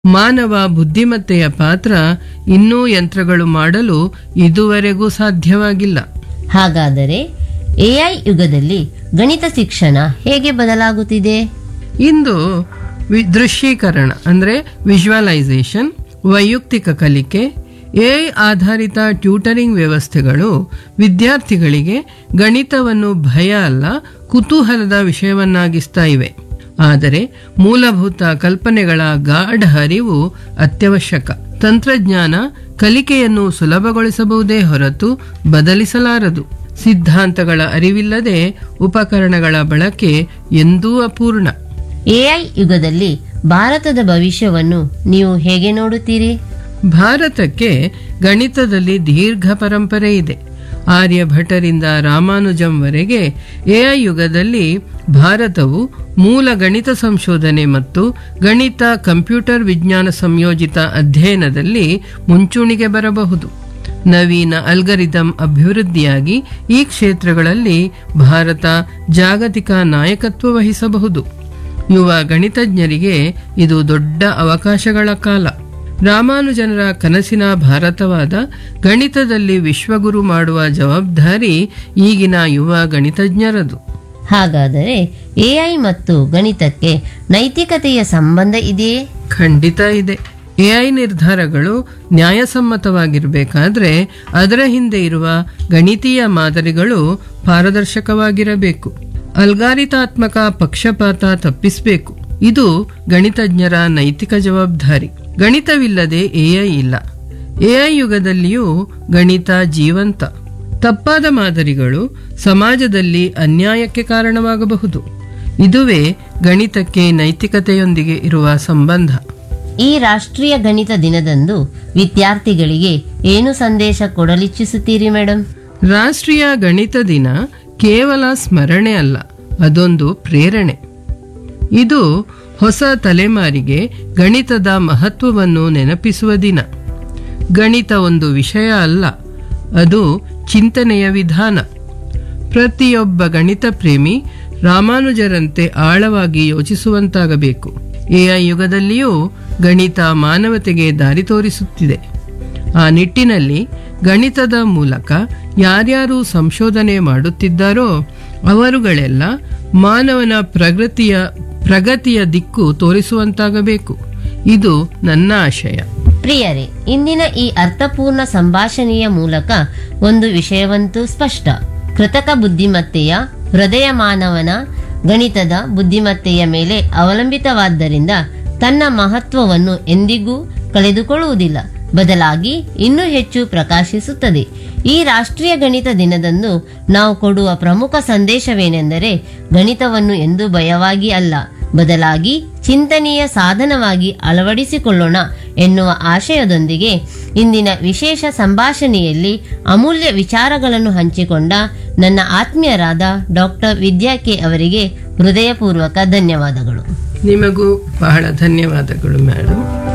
ಮಾನವ ಬುದ್ಧಿಮತ್ತೆಯ ಪಾತ್ರ ಇನ್ನೂ ಯಂತ್ರಗಳು ಮಾಡಲು ಇದುವರೆಗೂ ಸಾಧ್ಯವಾಗಿಲ್ಲ ಹಾಗಾದರೆ ಎಐ ಯುಗದಲ್ಲಿ ಗಣಿತ ಶಿಕ್ಷಣ ಹೇಗೆ ಬದಲಾಗುತ್ತಿದೆ ಇಂದು ವಿ- ದೃಶ್ಯೀಕರಣ ಅಂದರೆ ವಿಜುವಲೈಸೇಷನ್ ವೈಯಕ್ತಿಕ ಕಲಿಕೆ ಎಐ ಆಧಾರಿತ ಟ್ಯೂಟರಿಂಗ್ ವ್ಯವಸ್ಥೆಗಳು ವಿದ್ಯಾರ್ಥಿಗಳಿಗೆ ಗಣಿತವನ್ನು ಭಯ ಅಲ್ಲ ಕುತೂಹಲದ ವಿಷಯವನ್ನಾಗಿಸ್ತಾ ಇವೆ ಆದರೆ ಮೂಲಭೂತ ಕಲ್ಪನೆಗಳ ಗಾಢ ಅರಿವು ಅತ್ಯವಶ್ಯಕ ತಂತ್ರಜ್ಞಾನ ಕಲಿಕೆಯನ್ನು ಸುಲಭಗೊಳಿಸಬಹುದೇ ಹೊರತು ಬದಲಿಸಲಾರದು ಸಿದ್ಧಾಂತಗಳ ಅರಿವಿಲ್ಲದೆ ಉಪಕರಣಗಳ ಬಳಕೆ ಎಂದೂ ಅಪೂರ್ಣ ಎಐ ಯುಗದಲ್ಲಿ ಭಾರತದ ಭವಿಷ್ಯವನ್ನು ನೀವು ಹೇಗೆ ನೋಡುತ್ತೀರಿ ಭಾರತಕ್ಕೆ ಗಣಿತದಲ್ಲಿ ದೀರ್ಘ ಪರಂಪರೆ ಇದೆ ಆರ್ಯಭಟರಿಂದ ರಾಮಾನುಜಂವರೆಗೆ ಎಐ ಯುಗದಲ್ಲಿ ಭಾರತವು ಮೂಲ ಗಣಿತ ಸಂಶೋಧನೆ ಮತ್ತು ಗಣಿತ ಕಂಪ್ಯೂಟರ್ ವಿಜ್ಞಾನ ಸಂಯೋಜಿತ ಅಧ್ಯಯನದಲ್ಲಿ ಮುಂಚೂಣಿಗೆ ಬರಬಹುದು ನವೀನ ಅಲ್ಗರಿದಂ ಅಭಿವೃದ್ಧಿಯಾಗಿ ಈ ಕ್ಷೇತ್ರಗಳಲ್ಲಿ ಭಾರತ ಜಾಗತಿಕ ನಾಯಕತ್ವ ವಹಿಸಬಹುದು ಯುವ ಗಣಿತಜ್ಞರಿಗೆ ಇದು ದೊಡ್ಡ ಅವಕಾಶಗಳ ಕಾಲ ರಾಮಾನುಜನರ ಕನಸಿನ ಭಾರತವಾದ ಗಣಿತದಲ್ಲಿ ವಿಶ್ವಗುರು ಮಾಡುವ ಜವಾಬ್ದಾರಿ ಈಗಿನ ಯುವ ಗಣಿತಜ್ಞರದು ಹಾಗಾದರೆ ಎಐ ಮತ್ತು ಗಣಿತಕ್ಕೆ ನೈತಿಕತೆಯ ಸಂಬಂಧ ಇದೆಯೇ ಖಂಡಿತ ಇದೆ ಎಐ ನಿರ್ಧಾರಗಳು ನ್ಯಾಯಸಮ್ಮತವಾಗಿರಬೇಕಾದ್ರೆ ಅದರ ಹಿಂದೆ ಇರುವ ಗಣಿತೀಯ ಮಾದರಿಗಳು ಪಾರದರ್ಶಕವಾಗಿರಬೇಕು ಅಲ್ಗಾರಿತಾತ್ಮಕ ಪಕ್ಷಪಾತ ತಪ್ಪಿಸಬೇಕು ಇದು ಗಣಿತಜ್ಞರ ನೈತಿಕ ಜವಾಬ್ದಾರಿ ಗಣಿತವಿಲ್ಲದೆ ಎಐ ಇಲ್ಲ ಎಐ ಯುಗದಲ್ಲಿಯೂ ಗಣಿತ ಜೀವಂತ ತಪ್ಪಾದ ಮಾದರಿಗಳು ಸಮಾಜದಲ್ಲಿ ಅನ್ಯಾಯಕ್ಕೆ ಕಾರಣವಾಗಬಹುದು ಇದುವೇ ಗಣಿತಕ್ಕೆ ನೈತಿಕತೆಯೊಂದಿಗೆ ಇರುವ ಸಂಬಂಧ ಈ ರಾಷ್ಟ್ರೀಯ ಗಣಿತ ದಿನದಂದು ವಿದ್ಯಾರ್ಥಿಗಳಿಗೆ ಏನು ಸಂದೇಶ ಕೊಡಲಿಚ್ಛಿಸುತ್ತೀರಿ ಮೇಡಮ್ ರಾಷ್ಟ್ರೀಯ ಗಣಿತ ದಿನ ಕೇವಲ ಸ್ಮರಣೆ ಅಲ್ಲ ಅದೊಂದು ಪ್ರೇರಣೆ ಇದು ಹೊಸ ತಲೆಮಾರಿಗೆ ಗಣಿತದ ಮಹತ್ವವನ್ನು ನೆನಪಿಸುವ ದಿನ ಗಣಿತ ಒಂದು ವಿಷಯ ಅಲ್ಲ ಅದು ಚಿಂತನೆಯ ವಿಧಾನ ಪ್ರತಿಯೊಬ್ಬ ಗಣಿತ ಪ್ರೇಮಿ ರಾಮಾನುಜರಂತೆ ಆಳವಾಗಿ ಯೋಚಿಸುವಂತಾಗಬೇಕು ಎಐ ಯುಗದಲ್ಲಿಯೂ ಗಣಿತ ಮಾನವತೆಗೆ ದಾರಿ ತೋರಿಸುತ್ತಿದೆ ಆ ನಿಟ್ಟಿನಲ್ಲಿ ಗಣಿತದ ಮೂಲಕ ಯಾರ್ಯಾರು ಸಂಶೋಧನೆ ಮಾಡುತ್ತಿದ್ದಾರೋ ಅವರುಗಳೆಲ್ಲ ಮಾನವನ ಪ್ರಗತಿಯ ಪ್ರಗತಿಯ ದಿಕ್ಕು ತೋರಿಸುವಂತಾಗಬೇಕು ಇದು ನನ್ನ ಆಶಯ ಪ್ರಿಯರೇ ಇಂದಿನ ಈ ಅರ್ಥಪೂರ್ಣ ಸಂಭಾಷಣೆಯ ಮೂಲಕ ಒಂದು ವಿಷಯವಂತೂ ಸ್ಪಷ್ಟ ಕೃತಕ ಬುದ್ಧಿಮತ್ತೆಯ ಹೃದಯ ಮಾನವನ ಗಣಿತದ ಬುದ್ಧಿಮತ್ತೆಯ ಮೇಲೆ ಅವಲಂಬಿತವಾದ್ದರಿಂದ ತನ್ನ ಮಹತ್ವವನ್ನು ಎಂದಿಗೂ ಕಳೆದುಕೊಳ್ಳುವುದಿಲ್ಲ ಬದಲಾಗಿ ಇನ್ನೂ ಹೆಚ್ಚು ಪ್ರಕಾಶಿಸುತ್ತದೆ ಈ ರಾಷ್ಟ್ರೀಯ ಗಣಿತ ದಿನದಂದು ನಾವು ಕೊಡುವ ಪ್ರಮುಖ ಸಂದೇಶವೇನೆಂದರೆ ಗಣಿತವನ್ನು ಎಂದು ಭಯವಾಗಿ ಅಲ್ಲ ಬದಲಾಗಿ ಚಿಂತನೆಯ ಸಾಧನವಾಗಿ ಅಳವಡಿಸಿಕೊಳ್ಳೋಣ ಎನ್ನುವ ಆಶಯದೊಂದಿಗೆ ಇಂದಿನ ವಿಶೇಷ ಸಂಭಾಷಣೆಯಲ್ಲಿ ಅಮೂಲ್ಯ ವಿಚಾರಗಳನ್ನು ಹಂಚಿಕೊಂಡ ನನ್ನ ಆತ್ಮೀಯರಾದ ಡಾಕ್ಟರ್ ವಿದ್ಯಾ ಕೆ ಅವರಿಗೆ ಹೃದಯಪೂರ್ವಕ ಧನ್ಯವಾದಗಳು ನಿಮಗೂ ಬಹಳ ಧನ್ಯವಾದಗಳು ಮೇಡಮ್